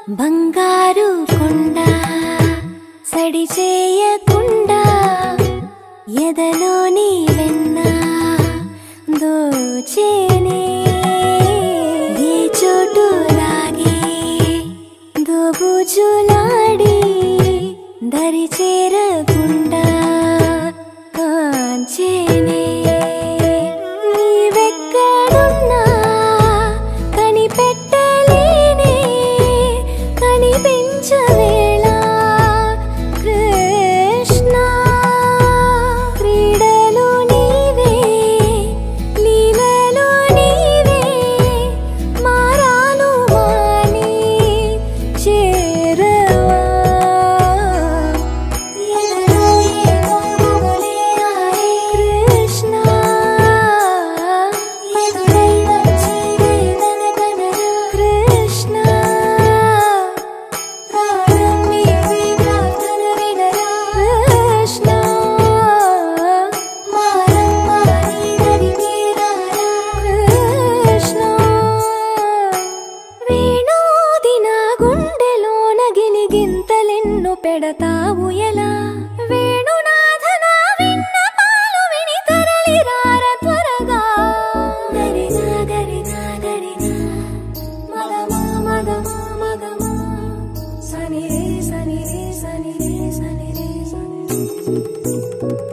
బంగారు కొండ సడి చేయకుండా ఎదలోని వెన్న దోచేనే ఏ చోటు లాగే దోబుజులాడి దరి చేరకుండా కాంచేనే నీవెక్కడున్నా కనిపెట్టలేనే కనిపించవేళ కృష్ణ క్రీడలు నీవే లీలలు నీవే మారాను వాణి చేరవా ఎదలో ఏమో గుబులే ఆడే కృష్ణ ఎదురై వచ్చి వేదన కనరా కృష్ణ ప్రాణం నీవే ప్రార్థన వినరా కృష్ణ మారమ్మ నీ దరికి రారా కృష్ణ వేణోది నా గుండెలోన గిలిగింతలెన్ను పెడతావు ఎలా వేణునాథ నా విన్నపాలు విని తరలి రార త్వరగా గరినా గరినా గరినా మగమా మగమా మగమా సని రే సని రే సని రే సని రే సని రే